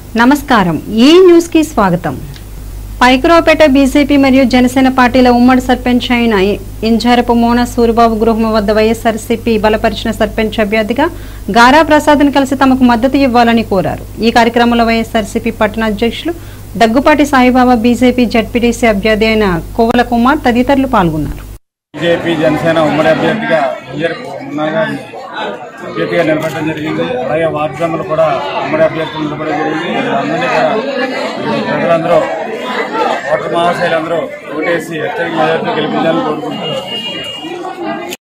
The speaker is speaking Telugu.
నమస్కారం ఈ న్యూస్ కి స్వాగతం పైకురావుపేట బీజేపీ మరియు జనసేన పార్టీల ఉమ్మడి సర్పంచ్ అయిన ఇంజారపు మోన సూరిబాబు గృహం వద్ద వైఎస్ఆర్సీపీ బలపరిచిన సర్పంచ్ అభ్యర్థిగా గారా ప్రసాద్ని కలిసి తమకు మద్దతు ఇవ్వాలని కోరారు ఈ కార్యక్రమంలో వైఎస్ఆర్సీపీ పట్టణ అధ్యక్షులు దగ్గుపాటి సాయిబాబా బీజేపీ జడ్పీటీసీ అభ్యర్థి అయిన కోవల కుమార్ తదితరులు పాల్గొన్నారు బీజేపీ జనసేన ఉమ్మడి అభ్యర్థిగా ఇంజర్ ఉన్నాగా అభ్యర్థిగా నిలబడడం జరిగింది అలాగే వార్డు మెంబర్లు కూడా ఉమ్మడి అభ్యర్థులు నిలబడడం జరిగింది అందరినీ కూడా ప్రజలందరూ ఓటర్ మహాశైలందరూ ఓటేసి హెచ్చరిక మెజార్టీ గెలిపించాలని కోరుకుంటున్నారు